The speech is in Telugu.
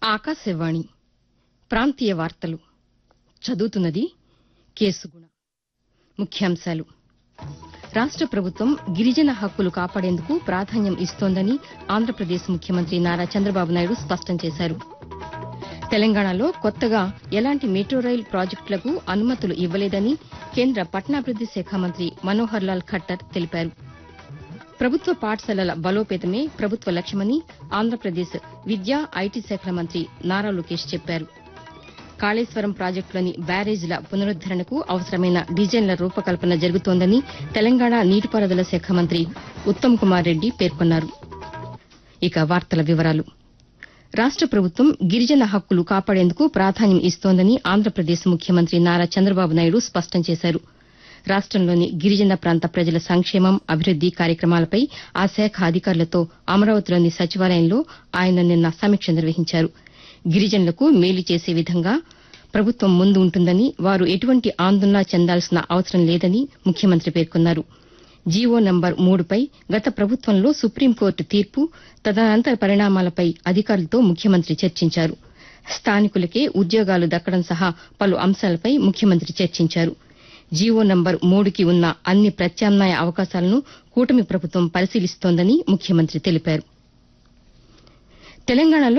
ఆకాశవాణి ప్రాంతీయ వార్తలు చదువుతున్నది కేసుగుణ ముఖ్యాంశాలు రాష్ట ప్రభుత్వం గిరిజన హక్కులు కాపాడేందుకు ప్రాధాన్యం ఇస్తోందని ఆంధ్రప్రదేశ్ ముఖ్యమంత్రి నారా చంద్రబాబు నాయుడు స్పష్టం చేశారు తెలంగాణలో కొత్తగా ఎలాంటి మెట్రో రైల్ ప్రాజెక్టులకు అనుమతులు ఇవ్వలేదని కేంద్ర పట్టణాభివృద్ది శాఖ మంత్రి మనోహర్ లాల్ ఖట్టర్ తెలిపారు ప్రభుత్వ పాఠశాలల బలోపేతమే ప్రభుత్వ లక్ష్యమని ఆంధ్రప్రదేశ్ విద్యా ఐటీ శాఖల మంత్రి నారా లోకేష్ చెప్పారు కాళేశ్వరం ప్రాజెక్టులోని బ్యారేజీల పునరుద్దరణకు అవసరమైన డిజైన్ల రూపకల్పన జరుగుతోందని తెలంగాణ నీటిపారుదల శాఖ మంత్రి ఉత్తమ్ కుమార్ రెడ్డి పేర్కొన్నారు ఇక వార్తల వివరాలు రాష్ట ప్రభుత్వం గిరిజన హక్కులు కాపాడేందుకు ప్రాధాన్యం ఇస్తోందని ఆంధ్రప్రదేశ్ ముఖ్యమంత్రి నారా చంద్రబాబు నాయుడు స్పష్టం చేశారు రాష్టంలోని గిరిజన ప్రాంత ప్రజల సంక్షేమం అభివృద్ది కార్యక్రమాలపై ఆ శాఖ అధికారులతో అమరావతిలోని సచివాలయంలో ఆయన నిన్న సమీక్ష నిర్వహించారు గిరిజనులకు మేలు చేసే విధంగా ప్రభుత్వం ముందు ఉంటుందని వారు ఎటువంటి ఆందోళన చెందాల్సిన అవసరం లేదని ముఖ్యమంత్రి పేర్కొన్నారు జీవో నంబర్ మూడుపై గత ప్రభుత్వంలో సుప్రీంకోర్టు తీర్పు తదనంతర పరిణామాలపై అధికారులతో ముఖ్యమంత్రి చర్చించారు స్థానికులకే ఉద్యోగాలు దక్కడం సహా పలు అంశాలపై ముఖ్యమంత్రి చర్చించారు జీవో నంబర్ మూడుకి ఉన్న అన్ని ప్రత్యామ్నాయ అవకాశాలను కూటమి ప్రభుత్వం పరిశీలిస్తోందని ముఖ్యమంత్రి తెలిపారు తెలంగాణలో